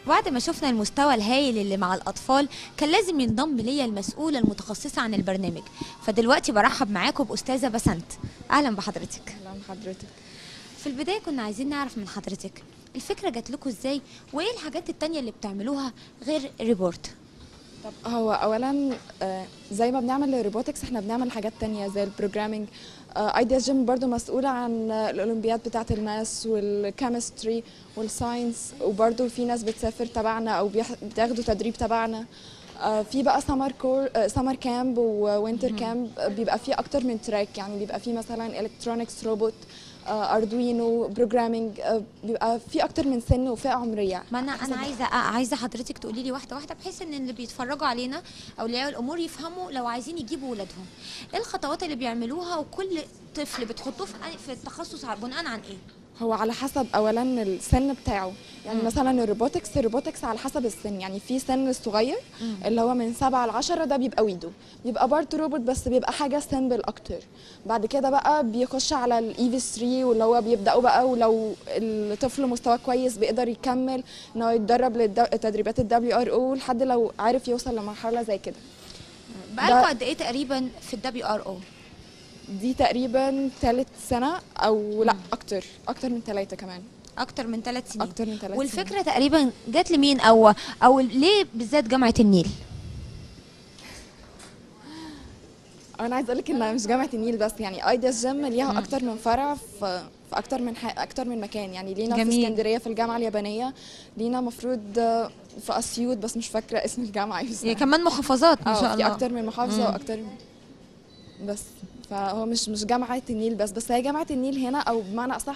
وبعد ما شفنا المستوى الهايل اللي مع الأطفال كان لازم ينضم ليا المسؤولة المتخصصة عن البرنامج فدلوقتي برحب معاكم بأستاذة بسنت أهلا بحضرتك اهلا حضرتك في البداية كنا عايزين نعرف من حضرتك الفكرة جات لكم ازاي وايه الحاجات التانية اللي بتعملوها غير الريبورت طب هو اولا آه، زي ما بنعمل الروبوتكس احنا بنعمل حاجات تانية زي البروجرامينج ايديا جيم برضو مسؤولة عن آه، الاولمبياد بتاعة الماس والكيمستري والساينس وبرضو في ناس بتسافر تبعنا او بيح- بتاخدوا تدريب تبعنا آه، في بقى سمر كور سمر كامب ووينتر كامب بيبقى في اكتر من تراك يعني بيبقى في مثلا الكترونكس روبوت اردوينو بروجرامينج بيبقى في اكتر من سن وفئه عمريه ما انا حسب انا عايزه آه، عايزه حضرتك تقولي لي واحده واحده بحيث ان اللي بيتفرجوا علينا اولياء الامور يفهموا لو عايزين يجيبوا ولادهم ايه الخطوات اللي بيعملوها وكل طفل بتحطوه في في التخصص ع- بناء عن ايه هو على حسب اولا السن بتاعه يعني مم. مثلا الروبوتكس الروبوتكس على حسب السن يعني في سن الصغير اللي هو من 7 ل 10 ده بيبقى ويدو بيبقى برضه روبوت بس بيبقى حاجه سيمبل اكتر بعد كده بقى بيخش على الاي في 3 واللي هو بيبداوا بقى ولو الطفل مستواه كويس بيقدر يكمل ان هو يتدرب لتدريبات الدبليو ار او لحد لو عارف يوصل لمرحله زي كده بقالكم ده- قد ايه تقريبا في الدبليو ار او دي تقريبا ثالث سنه او لا اكتر اكتر من ثلاثه كمان اكتر من ثلاث سنين اكتر من ثلاث سنين. والفكره تقريبا جات لمين او او ليه بالذات جامعه النيل انا عايز اقول لك انها مش جامعه النيل بس يعني ايدياس جيم ليها مم. اكتر من فرع في في اكتر من ح... اكتر من مكان يعني لينا جميل. في اسكندريه في الجامعه اليابانيه لينا مفروض في اسيوط بس مش فاكره اسم الجامعه ايه هي كمان محافظات ما اه شاء في الله اكتر من محافظه مم. واكتر بس فهو مش مش جامعه النيل بس بس هي جامعه النيل هنا او بمعنى اصح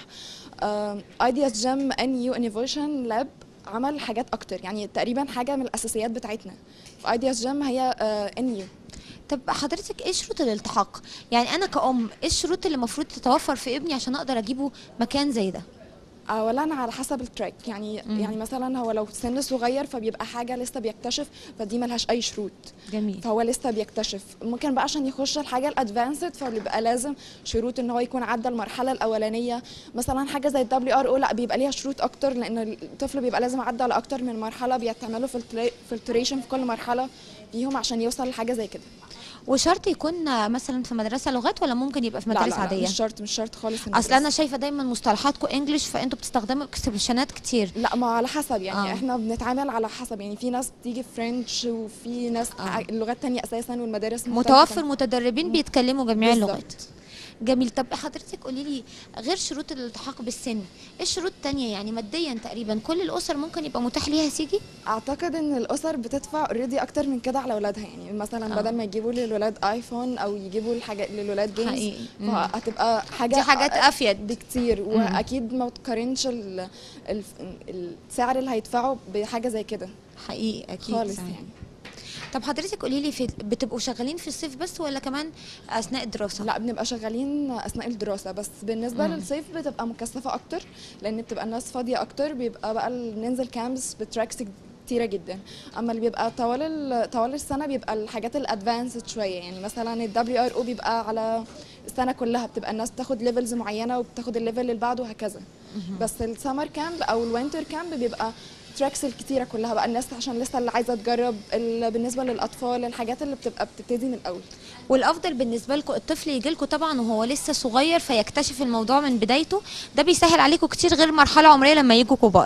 ايدياس جيم ان يو انوفيشن لاب عمل حاجات اكتر يعني تقريبا حاجه من الاساسيات بتاعتنا في ايدياس جيم هي ان يو طب حضرتك ايه شروط الالتحاق يعني انا كأم ايه الشروط اللي المفروض تتوفر في ابني عشان اقدر اجيبه مكان زي ده اولا على حسب التراك يعني مم. يعني مثلا هو لو سن صغير فبيبقى حاجه لسه بيكتشف فدي ملهاش اي شروط جميل فهو لسه بيكتشف ممكن بقى عشان يخش الحاجه الادفانسد فبيبقى لازم شروط ان هو يكون عدى المرحله الاولانيه مثلا حاجه زي الدبليو ار او لا بيبقى ليها شروط اكتر لان الطفل بيبقى لازم عدى على اكتر من مرحله بيتعملوا فلتريشن في كل مرحله فيهم عشان يوصل لحاجه زي كده وشرط يكون مثلا في مدرسه لغات ولا ممكن يبقى في لا مدارس لا, لا عاديه مش شرط مش شرط خالص إن اصل يبقى انا شايفه دايما مصطلحاتكم انجلش فانتوا بتستخدموا اكسبريشنات كتير لا ما على حسب يعني آه. آه. احنا بنتعامل على حسب يعني في ناس بتيجي فرنش وفي ناس آه. آه. لغات تانية اساسا والمدارس مختلفة. متوفر متدربين بيتكلموا جميع بالظبط. اللغات جميل طب حضرتك قولي لي غير شروط الالتحاق بالسن ايه الشروط التانية يعني ماديا تقريبا كل الاسر ممكن يبقى متاح ليها سيجي اعتقد ان الاسر بتدفع اوريدي اكتر من كده على اولادها يعني مثلا آه. آه. بدل ما يجيبوا للولاد ايفون او يجيبوا الحاجات للولاد جيمز حقيقي. مم. فهتبقى حاجه دي حاجات افيد بكتير واكيد ما تقارنش ال- ال- السعر اللي هيدفعه بحاجه زي كده حقيقي اكيد خالص صحيح. يعني طب حضرتك قولي لي في بتبقوا شغالين في الصيف بس ولا كمان اثناء الدراسه لا بنبقى شغالين اثناء الدراسه بس بالنسبه مم. للصيف بتبقى مكثفه اكتر لان بتبقى الناس فاضيه اكتر بيبقى بقى ال- بننزل كامبس بتراكس كتيره جدا اما اللي بيبقى طوال ال- طوال السنه بيبقى الحاجات الادفانسد شويه يعني مثلا الدبليو ار او بيبقى على السنه كلها بتبقى الناس بتاخد ليفلز معينه وبتاخد الليفل اللي بعده وهكذا بس السمر كامب او الوينتر كامب بيبقى تراكس الكتيره كلها بقى الناس عشان لسه اللي عايزه تجرب ال- بالنسبه للاطفال الحاجات اللي بتبقى بتبتدي من الاول والافضل بالنسبه لكم الطفل يجي لكم طبعا وهو لسه صغير فيكتشف الموضوع من بدايته ده بيسهل عليكم كتير غير مرحله عمريه لما يجوا كبار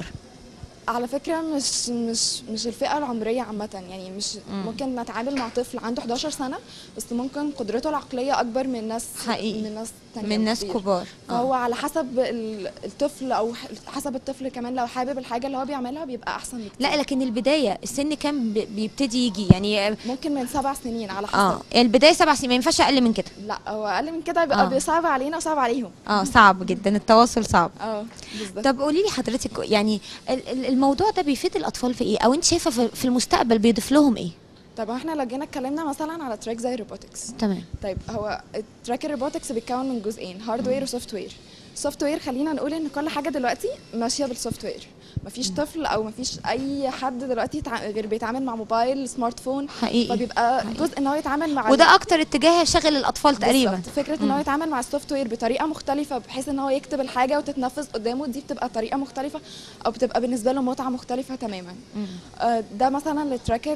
على فكرة مش مش مش الفئة العمرية عامة يعني مش مم. ممكن نتعامل مع طفل عنده 11 سنة بس ممكن قدرته العقلية أكبر من ناس حقيقي. من ناس تانية من ناس كتير. كبار فهو على حسب ال- الطفل أو ح- حسب الطفل كمان لو حابب الحاجة اللي هو بيعملها بيبقى أحسن بكتير لا لكن البدايه السن كام بي- بيبتدي يجي يعني ممكن من سبع سنين على حسب اه البدايه سبع سنين ما ينفعش اقل من كده لا هو أقل من كده بيبقى آه. صعب علينا وصعب عليهم اه صعب جدا التواصل صعب اه بالظبط طب قولي لي حضرتك يعني ال- ال- الموضوع ده بيفيد الاطفال في ايه او انت شايفه في- في المستقبل بيضيف لهم ايه طب احنا لو جينا اتكلمنا مثلا على تراك زي الروبوتكس تمام طيب هو تراك الروبوتكس بيتكون من جزئين هاردوير وسوفت وير سوفت وير خلينا نقول ان كل حاجه دلوقتي ماشيه بالسوفت وير مفيش طفل او مفيش اي حد دلوقتي يتع- غير بيتعامل مع موبايل سمارت فون حقيقي فبيبقى جزء ان هو يتعامل مع وده اكتر اتجاه شاغل الاطفال تقريبا بالظبط. فكره ان هو يتعامل مع السوفت وير بطريقه مختلفه بحيث ان هو يكتب الحاجه وتتنفذ قدامه دي بتبقى طريقه مختلفه او بتبقى بالنسبه له متعه مختلفه تماما مم. آه، ده مثلا للتراك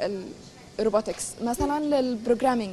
الروبوتكس مثلا للبروجرامينج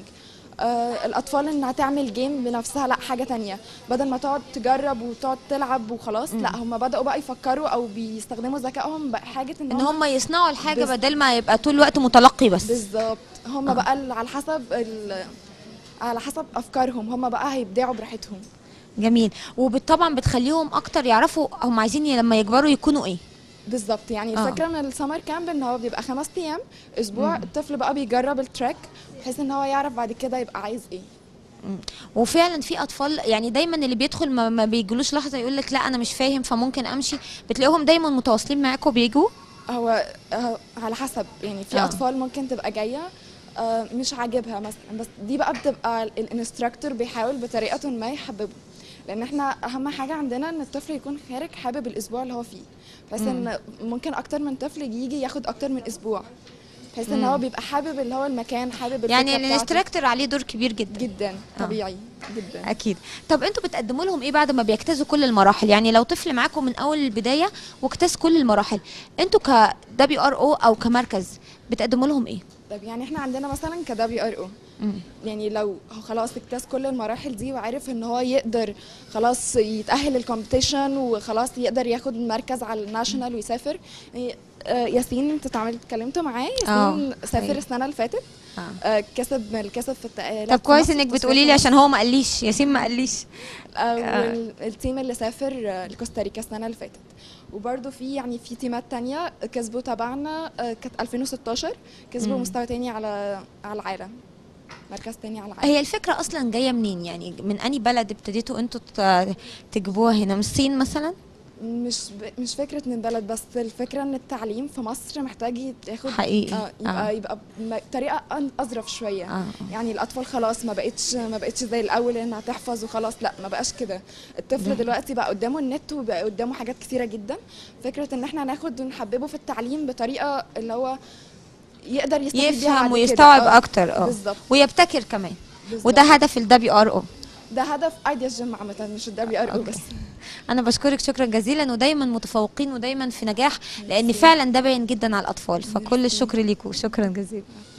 آه الاطفال انها تعمل جيم بنفسها لا حاجه تانية بدل ما تقعد تجرب وتقعد تلعب وخلاص لا هم بداوا بقى يفكروا او بيستخدموا ذكائهم بقى حاجه ان, ان هم هم يصنعوا الحاجه بس- بدل ما يبقى طول الوقت متلقي بس بالظبط هم آه. بقى ال- على حسب ال- على حسب افكارهم هم بقى هيبدعوا براحتهم جميل وطبعا بتخليهم اكتر يعرفوا هم عايزين ي- لما يكبروا يكونوا ايه بالظبط يعني آه. الفكره من السمر كامب ان هو بيبقى خمس ايام اسبوع الطفل بقى بيجرب التراك بحيث ان هو يعرف بعد كده يبقى عايز ايه مم. وفعلا في اطفال يعني دايما اللي بيدخل ما, ما بيجلوش لحظه يقول لك لا انا مش فاهم فممكن امشي بتلاقيهم دايما متواصلين معاكم بيجوا هو هو على حسب يعني في آه. اطفال ممكن تبقى جايه آه، مش عاجبها مثلا بس دي بقى بتبقى الانستراكتور بيحاول بطريقه ما يحببه لان احنا اهم حاجه عندنا ان الطفل يكون خارج حابب الاسبوع اللي هو فيه بحيث ان ممكن اكتر من طفل يجي ياخد اكتر من اسبوع بحيث ان هو بيبقى حابب اللي هو المكان حابب يعني الفكرة بتاعته. الانستراكتور عليه دور كبير جدا جدا طبيعي جدا اكيد طب انتوا بتقدموا لهم ايه بعد ما بيجتازوا كل المراحل يعني لو طفل معاكم من اول البدايه واجتاز كل المراحل انتوا ك دبليو ار او او كمركز بتقدموا لهم ايه طب يعني احنا عندنا مثلا كدبليو ار او مم. يعني لو هو خلاص اجتاز كل المراحل دي وعارف ان هو يقدر خلاص يتأهل الكومبيتيشن وخلاص يقدر ياخد مركز على الناشونال ويسافر يعني آه، ياسين انت اتعاملت اتكلمتوا معاه ياسين آه، سافر أيوة. السنه اللي فاتت آه. آه، كسب من الكسب في التأهيلات طب في كويس مصر، انك التصفيات بتقولي لي في عشان هو ما قاليش ياسين ما قاليش آه، والتيم اللي سافر آه، لكوستاريكا السنه اللي فاتت وبرده في يعني في تيمات تانية كسبوا تبعنا آه، كانت 2016 كسبوا مم. مستوى تاني على على العالم مركز تاني على العالم هي الفكره اصلا جايه منين يعني من اني بلد ابتديتوا انتوا ت- تجيبوها هنا من الصين مثلا مش ب... مش فكره من بلد بس الفكره ان التعليم في مصر محتاج ياخد حقيقي. آه يبقى آه. يبقى بطريقه أن- اظرف شويه آه. يعني الاطفال خلاص ما بقتش ما بقتش زي الاول انها تحفظ وخلاص لا ما بقاش كده الطفل ده. دلوقتي بقى قدامه النت وبقى قدامه حاجات كثيره جدا فكره ان احنا ناخد ونحببه في التعليم بطريقه اللي هو يقدر يستفيد بيها بعد يفهم كده. ويستوعب آه، اكتر اه بالظبط ويبتكر كمان بالظبط. وده هدف الدبليو ار او ده هدف ايدياس جيم عامه مش الدبليو ار او أوكي. بس انا بشكرك شكرا جزيلا ودايما متفوقين ودايما في نجاح لان فعلا ده باين جدا على الاطفال فكل الشكر ليكم شكرا جزيلا